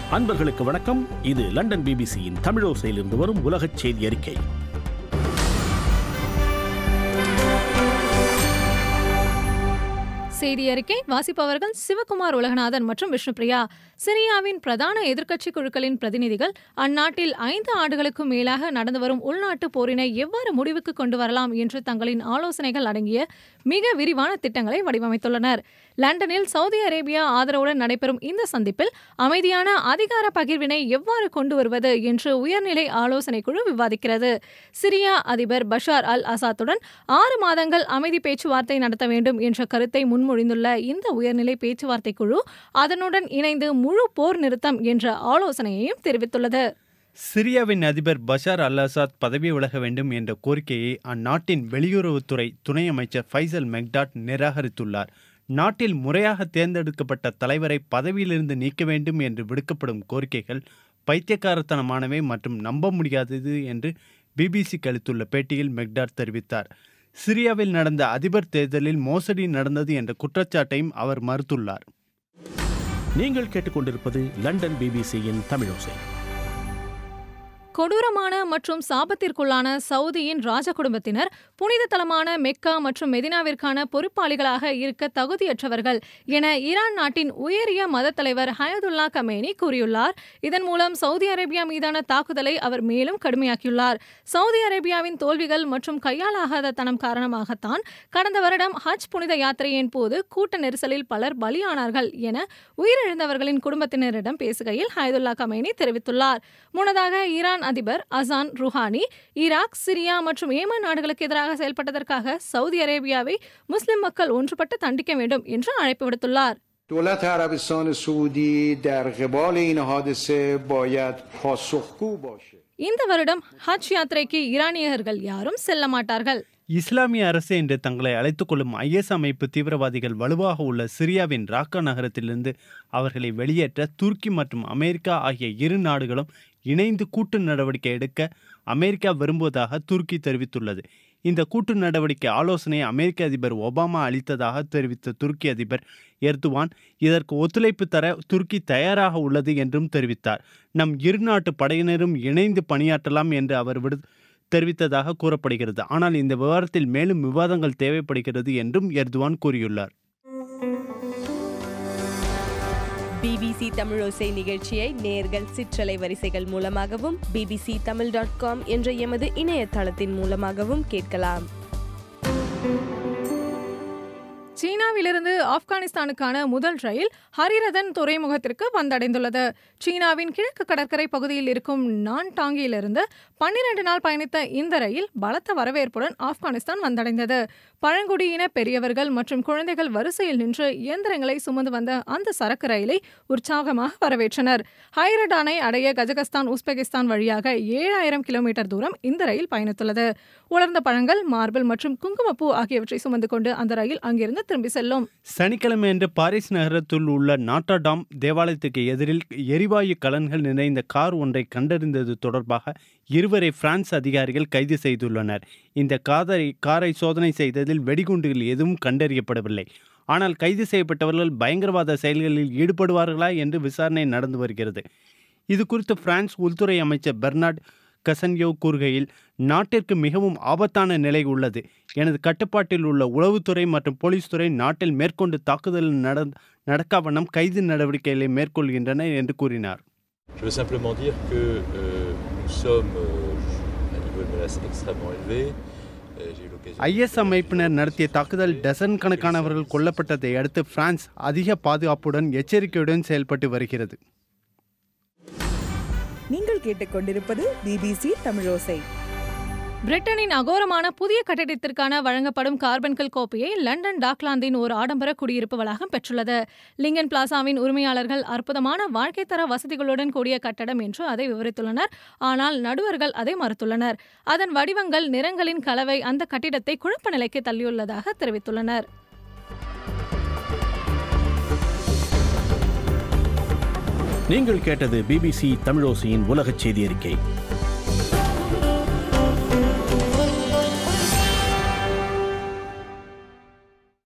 அன்பர்களுக்கு வணக்கம் இது லண்டன் பிபிசியின் தமிழோசையிலிருந்து வரும் உலகச் செய்தி அறிக்கை செய்தி அறிக்கை வாசிப்பவர்கள் சிவகுமார் உலகநாதன் மற்றும் விஷ்ணுபிரியா சிரியாவின் பிரதான எதிர்க்கட்சி குழுக்களின் பிரதிநிதிகள் அந்நாட்டில் ஐந்து ஆண்டுகளுக்கும் மேலாக நடந்து வரும் உள்நாட்டு போரினை எவ்வாறு முடிவுக்கு கொண்டு வரலாம் என்று தங்களின் ஆலோசனைகள் அடங்கிய மிக விரிவான திட்டங்களை வடிவமைத்துள்ளனர் லண்டனில் சவுதி அரேபியா ஆதரவுடன் நடைபெறும் இந்த சந்திப்பில் அமைதியான அதிகார பகிர்வினை எவ்வாறு கொண்டு வருவது என்று உயர்நிலை ஆலோசனை குழு விவாதிக்கிறது சிரியா அதிபர் பஷார் அல் அசாத்துடன் ஆறு மாதங்கள் அமைதி பேச்சுவார்த்தை நடத்த வேண்டும் என்ற கருத்தை முன்மொழிந்துள்ள இந்த உயர்நிலை பேச்சுவார்த்தை குழு அதனுடன் இணைந்து முழு போர் நிறுத்தம் என்ற ஆலோசனையையும் தெரிவித்துள்ளது சிரியாவின் அதிபர் பஷார் அல் அசாத் பதவி விலக வேண்டும் என்ற கோரிக்கையை அந்நாட்டின் வெளியுறவுத்துறை துணை அமைச்சர் ஃபைசல் மெக்டாட் நிராகரித்துள்ளார் நாட்டில் முறையாக தேர்ந்தெடுக்கப்பட்ட தலைவரை பதவியிலிருந்து நீக்க வேண்டும் என்று விடுக்கப்படும் கோரிக்கைகள் பைத்தியக்காரத்தனமானவை மற்றும் நம்ப முடியாதது என்று பிபிசிக்கு அளித்துள்ள பேட்டியில் மெக்டாட் தெரிவித்தார் சிரியாவில் நடந்த அதிபர் தேர்தலில் மோசடி நடந்தது என்ற குற்றச்சாட்டையும் அவர் மறுத்துள்ளார் நீங்கள் கேட்டுக்கொண்டிருப்பது லண்டன் பிபிசியின் தமிழோசை கொடூரமான மற்றும் சாபத்திற்குள்ளான சவுதியின் ராஜ குடும்பத்தினர் புனித தலமான மெக்கா மற்றும் மெதினாவிற்கான பொறுப்பாளிகளாக இருக்க தகுதியற்றவர்கள் என ஈரான் நாட்டின் உயரிய மத தலைவர் ஹயதுல்லா கமேனி கூறியுள்ளார் இதன் மூலம் சவுதி அரேபியா மீதான தாக்குதலை அவர் மேலும் கடுமையாக்கியுள்ளார் சவுதி அரேபியாவின் தோல்விகள் மற்றும் கையாலாகாத தனம் காரணமாகத்தான் கடந்த வருடம் ஹஜ் புனித யாத்திரையின் போது கூட்ட நெரிசலில் பலர் பலியானார்கள் என உயிரிழந்தவர்களின் குடும்பத்தினரிடம் பேசுகையில் ஹயதுல்லா கமேனி தெரிவித்துள்ளார் முன்னதாக ஈரான் அதிபர் அசான் ருஹானி ஈராக் சிரியா மற்றும் ஏமன் நாடுகளுக்கு எதிராக செயல்பட்டதற்காக சவுதி அரேபியாவை முஸ்லிம் மக்கள் ஒன்றுபட்டு தண்டிக்க வேண்டும் என்று அழைப்பு விடுத்துள்ளார் دولت عربستان سعودی در قبال این حادثه باید پاسخگو باشه இந்த வருடம் ஹஜ் யாத்திரைக்கு ஈரானியர்கள் யாரும் செல்ல மாட்டார்கள் இஸ்லாமிய அரசு என்று தங்களை அழைத்துக் கொள்ளும் ஐஎஸ் அமைப்பு தீவிரவாதிகள் வலுவாக உள்ள சிரியாவின் ராக்கா நகரத்திலிருந்து அவர்களை வெளியேற்ற துருக்கி மற்றும் அமெரிக்கா ஆகிய இரு நாடுகளும் இணைந்து கூட்டு நடவடிக்கை எடுக்க அமெரிக்கா விரும்புவதாக துருக்கி தெரிவித்துள்ளது இந்த கூட்டு நடவடிக்கை ஆலோசனை அமெரிக்க அதிபர் ஒபாமா அளித்ததாக தெரிவித்த துருக்கி அதிபர் எர்துவான் இதற்கு ஒத்துழைப்பு தர துருக்கி தயாராக உள்ளது என்றும் தெரிவித்தார் நம் இரு நாட்டு படையினரும் இணைந்து பணியாற்றலாம் என்று அவர் விடு தெரிவித்ததாக கூறப்படுகிறது ஆனால் இந்த விவகாரத்தில் மேலும் விவாதங்கள் தேவைப்படுகிறது என்றும் எர்துவான் கூறியுள்ளார் பிபிசி தமிழோசை நிகழ்ச்சியை நேர்கள் சிற்றலை வரிசைகள் மூலமாகவும் பிபிசி தமிழ் டாட் காம் என்ற எமது இணையதளத்தின் மூலமாகவும் கேட்கலாம் சீனாவிலிருந்து ஆப்கானிஸ்தானுக்கான முதல் ரயில் ஹரிரதன் துறைமுகத்திற்கு வந்தடைந்துள்ளது சீனாவின் கிழக்கு கடற்கரை பகுதியில் இருக்கும் நான்டாங்கியிலிருந்து பன்னிரண்டு நாள் பயணித்த இந்த ரயில் பலத்த வரவேற்புடன் ஆப்கானிஸ்தான் வந்தடைந்தது பழங்குடியின பெரியவர்கள் மற்றும் குழந்தைகள் வரிசையில் நின்று இயந்திரங்களை சுமந்து வந்த அந்த சரக்கு ரயிலை உற்சாகமாக வரவேற்றனர் ஹைரடானை அடைய கஜகஸ்தான் உஸ்பெகிஸ்தான் வழியாக ஏழாயிரம் கிலோமீட்டர் தூரம் இந்த ரயில் பயணித்துள்ளது உலர்ந்த பழங்கள் மார்பிள் மற்றும் குங்குமப்பூ ஆகியவற்றை சுமந்து கொண்டு அந்த ரயில் அங்கிருந்து திரும்பி செல்லும் சனிக்கிழமை அன்று பாரிஸ் நகரத்தில் உள்ள நாட்டாடாம் தேவாலயத்துக்கு எதிரில் எரிவாயு கலன்கள் நிறைந்த கார் ஒன்றை கண்டறிந்தது தொடர்பாக இருவரை பிரான்ஸ் அதிகாரிகள் கைது செய்துள்ளனர் இந்த காதரை காரை சோதனை செய்ததில் வெடிகுண்டுகள் எதுவும் கண்டறியப்படவில்லை ஆனால் கைது செய்யப்பட்டவர்கள் பயங்கரவாத செயல்களில் ஈடுபடுவார்களா என்று விசாரணை நடந்து வருகிறது இது குறித்து பிரான்ஸ் உள்துறை அமைச்சர் பெர்னார்ட் கசன்யோ கூறுகையில் நாட்டிற்கு மிகவும் ஆபத்தான நிலை உள்ளது எனது கட்டுப்பாட்டில் உள்ள உளவுத்துறை மற்றும் போலீஸ் துறை நாட்டில் மேற்கொண்டு தாக்குதல் நட நடக்காவண்ணம் கைது நடவடிக்கைகளை மேற்கொள்கின்றன என்று கூறினார் Je veux simplement dire que euh, nous sommes euh, à un niveau de menace extrêmement élevé. Euh, J'ai eu l'occasion. IS அமைப்பினர் நடத்திய தாக்குதல் டசன் கணக்கானவர்கள் கொல்லப்பட்டதை அடுத்து பிரான்ஸ் அதிக பாதுகாப்புடன் எச்சரிக்கையுடன் செயல்பட்டு வருகிறது நீங்கள் கேட்டுக்கொண்டிருப்பது பிபிசி தமிழோசை பிரிட்டனின் அகோரமான புதிய கட்டிடத்திற்கான வழங்கப்படும் கார்பன்கல் கோப்பையை லண்டன் டாக்லாந்தின் ஒரு ஆடம்பர குடியிருப்பு வளாகம் பெற்றுள்ளது லிங்கன் பிளாசாவின் உரிமையாளர்கள் அற்புதமான வாழ்க்கை தர வசதிகளுடன் கூடிய கட்டடம் என்று அதை விவரித்துள்ளனர் ஆனால் நடுவர்கள் அதை மறுத்துள்ளனர் அதன் வடிவங்கள் நிறங்களின் கலவை அந்த கட்டிடத்தை குழப்ப நிலைக்கு தள்ளியுள்ளதாக தெரிவித்துள்ளனர் நீங்கள் கேட்டது பிபிசி தமிழோசையின் உலகச் செய்தி அறிக்கை